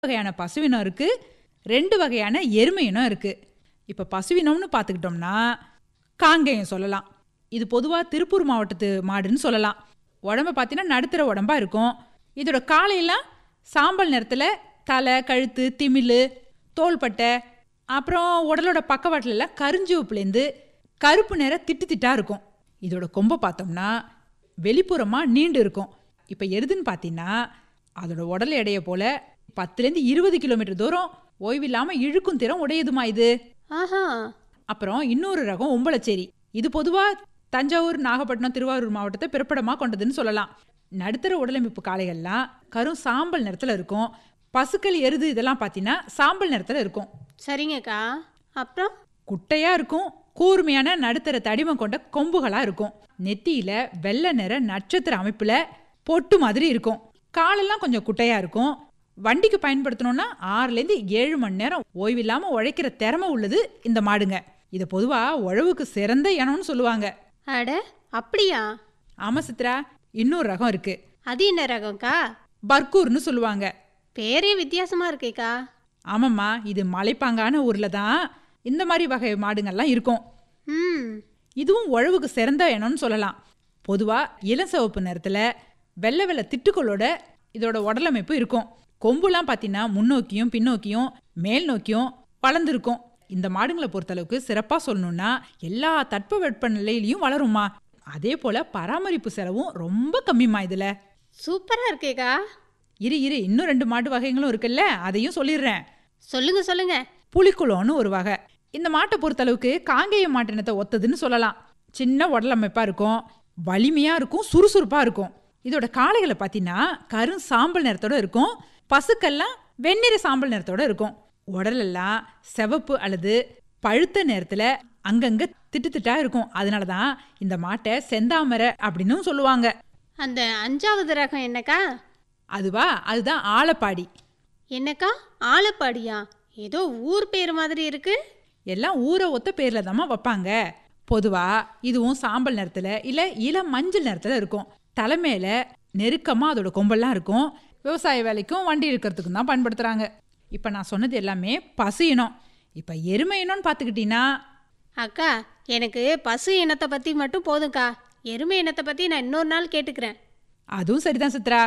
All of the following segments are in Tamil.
வகையான பசுவினம் இருக்கு ரெண்டு வகையான எருமை இனம் இருக்கு இப்போ பசுவினம்னு பார்த்துக்கிட்டோம்னா காங்கேயம் சொல்லலாம் இது பொதுவாக திருப்பூர் மாவட்டத்து மாடுன்னு சொல்லலாம் உடம்ப பார்த்தீங்கன்னா நடுத்தர உடம்பா இருக்கும் இதோட காலையெல்லாம் சாம்பல் நிறத்தில் தலை கழுத்து திமில் தோள்பட்டை அப்புறம் உடலோட பக்கவாட்டிலலாம் கருஞ்சிவப்புலேருந்து கருப்பு நிற திட்டு திட்டாக இருக்கும் இதோட கொம்பை பார்த்தோம்னா வெளிப்புறமாக நீண்டு இருக்கும் இப்போ எருதுன்னு பார்த்தீங்கன்னா அதோட உடல் எடையை போல பத்துலேருந்து இருபது கிலோமீட்டர் தூரம் ஓய்வில்லாமல் இழுக்கும் திறம் உடையதுமா இது ஆஹா அப்புறம் இன்னொரு ரகம் ஒம்பளச்சேரி இது பொதுவாக தஞ்சாவூர் நாகப்பட்டினம் திருவாரூர் மாவட்டத்தை பிறப்பிடமாக கொண்டதுன்னு சொல்லலாம் நடுத்தர உடலமைப்பு காளைகள்லாம் கரும் சாம்பல் நிறத்தில் இருக்கும் பசுக்கள் எருது இதெல்லாம் பார்த்தீங்கன்னா சாம்பல் நிறத்தில் இருக்கும் சரிங்கக்கா அப்புறம் குட்டையாக இருக்கும் கூர்மையான நடுத்தர தடிமம் கொண்ட கொம்புகளாக இருக்கும் நெத்தியில வெள்ளை நிற நட்சத்திர அமைப்பில் பொட்டு மாதிரி இருக்கும் காலெல்லாம் கொஞ்சம் குட்டையாக இருக்கும் வண்டிக்கு பயன்படுத்தணும்னா ஆறுலேருந்து ஏழு மணி நேரம் ஓய்வில்லாமல் உழைக்கிற திறமை உள்ளது இந்த மாடுங்க இதை பொதுவாக உழவுக்கு சிறந்த இனம்னு சொல்லுவாங்க அட அப்படியா ஆமாம் சித்ரா இன்னொரு ரகம் இருக்கு அது என்ன ரகம்க்கா பர்கூர்னு சொல்லுவாங்க பேரே வித்தியாசமா இருக்கேக்கா ஆமாம்மா இது மலைப்பாங்கான ஊரில் தான் இந்த மாதிரி வகை மாடுங்கள்லாம் இருக்கும் ம் இதுவும் உழவுக்கு சிறந்த இனம்னு சொல்லலாம் பொதுவாக இளசிவப்பு நிறத்தில் வெள்ளை வெள்ளை திட்டுக்களோட இதோட உடலமைப்பு இருக்கும் கொம்புலாம் பார்த்தீங்கன்னா முன்னோக்கியும் பின்னோக்கியும் மேல் நோக்கியும் வளர்ந்துருக்கும் இந்த மாடுங்களை பொறுத்தளவுக்கு சிறப்பாக சொல்லணும்னா எல்லா தட்பவெட்ப நிலையிலையும் வளருமா அதே போல் பராமரிப்பு செலவும் ரொம்ப கம்மிம்மா இதில் சூப்பரா இருக்கேக்கா இரு இரு இன்னும் ரெண்டு மாட்டு வகைகளும் இருக்குல்ல அதையும் சொல்லிடுறேன் சொல்லுங்க சொல்லுங்க புலிக்குளம்னு ஒரு வகை இந்த மாட்டை பொறுத்தளவுக்கு காங்கேய மாட்டினத்தை ஒத்ததுன்னு சொல்லலாம் சின்ன உடலமைப்பாக இருக்கும் வலிமையாக இருக்கும் சுறுசுறுப்பாக இருக்கும் இதோட காளைகளை பார்த்தீங்கன்னா கரும் சாம்பல் நிறத்தோட இருக்கும் பசுக்கெல்லாம் வெண்ணிற சாம்பல் நிறத்தோட இருக்கும் உடலெல்லாம் சிவப்பு அல்லது பழுத்த நேரத்தில் அங்கங்கே திட்டு திட்டா இருக்கும் அதனால தான் இந்த மாட்டை செந்தாமரை அப்படின்னும் சொல்லுவாங்க அந்த அஞ்சாவது ரகம் என்னக்கா அதுவா அதுதான் ஆலப்பாடி என்னக்கா ஆலப்பாடியா ஏதோ ஊர் பேர் மாதிரி இருக்கு எல்லாம் ஊரை ஒத்த பேரில் தாம்மா வைப்பாங்க பொதுவாக இதுவும் சாம்பல் நிறத்தில் இல்லை இளம் மஞ்சள் நிறத்தில் இருக்கும் தலைமையில நெருக்கமாக அதோட கொம்பெல்லாம் இருக்கும் விவசாய வேலைக்கும் வண்டி இருக்கிறதுக்கும் தான் பயன்படுத்துகிறாங்க இப்போ நான் சொன்னது எல்லாமே பசு இனம் இப்போ எருமை இனம்னு பார்த்துக்கிட்டிங்கன்னா அக்கா எனக்கு பசு இனத்தை பத்தி மட்டும் போதும்க்கா எருமை இனத்தை பத்தி நான் இன்னொரு நாள் கேட்டுக்கிறேன் அதுவும் சரிதான் சித்ரா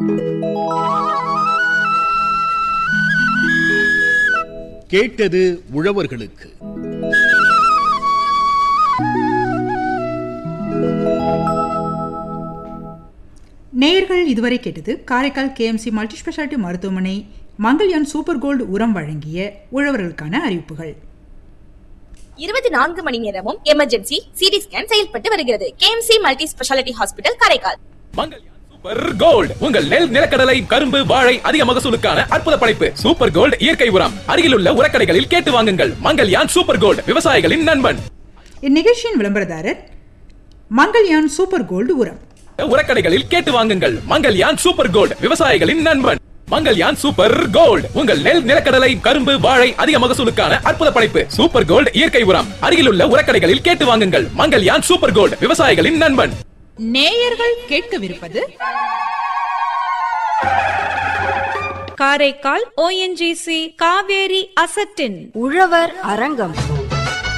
கேட்டது உழவர்களுக்கு நேயர்கள் இதுவரை கேட்டது காரைக்கால் கேஎம்சி மல்டி ஸ்பெஷாலிட்டி மருத்துவமனை மங்கள்யான் சூப்பர் கோல்டு உரம் வழங்கிய உழவர்களுக்கான அறிவிப்புகள் இருபத்தி நான்கு மணி நேரமும் எமர்ஜென்சி சிடி ஸ்கேன் செயல்பட்டு வருகிறது KMC multi specialty hospital Karaikal Mangalyaan super gold உங்கள் நெல் நிலக்கடலை கரும்பு வாழை அதிக மகசூலுக்கான அற்புத படைப்பு சூப்பர் கோல்ட் இயற்கை உரம் அருகிலுள்ள உரக்கடைகளில் கேட்டு வாங்குங்கள் மங்கல்யான் சூப்பர் கோல்ட் விவசாயிகளின் நண்பன் இந்நிகழ்ச்சியின் விளம்பரதாரர் மங்கள்யான் சூப்பர் கோல்டு உரம் உரக்கடைகளில் கேட்டு வாங்குங்கள் மங்கல்யான் சூப்பர் கோல்ட் விவசாயிகளின் நண்பன் மங்கல்யான் சூப்பர் கோல்ட் உங்கள் நெல் நிலக்கடலை கரும்பு வாழை அதிக மகசூலுக்கான அற்புத படைப்பு சூப்பர் கோல்ட் இயற்கை உரம் அருகிலுள்ள உரக்கடைகளில் கேட்டு வாங்குங்கள் மங்கல்யான் சூப்பர் கோல்ட் விவசாயிகளின் நண்பன் நேயர்கள் கேட்கவிருப்பது காரைக்கால் ஓஎன்ஜிசி காவேரி அசட்டின் உழவர் அரங்கம்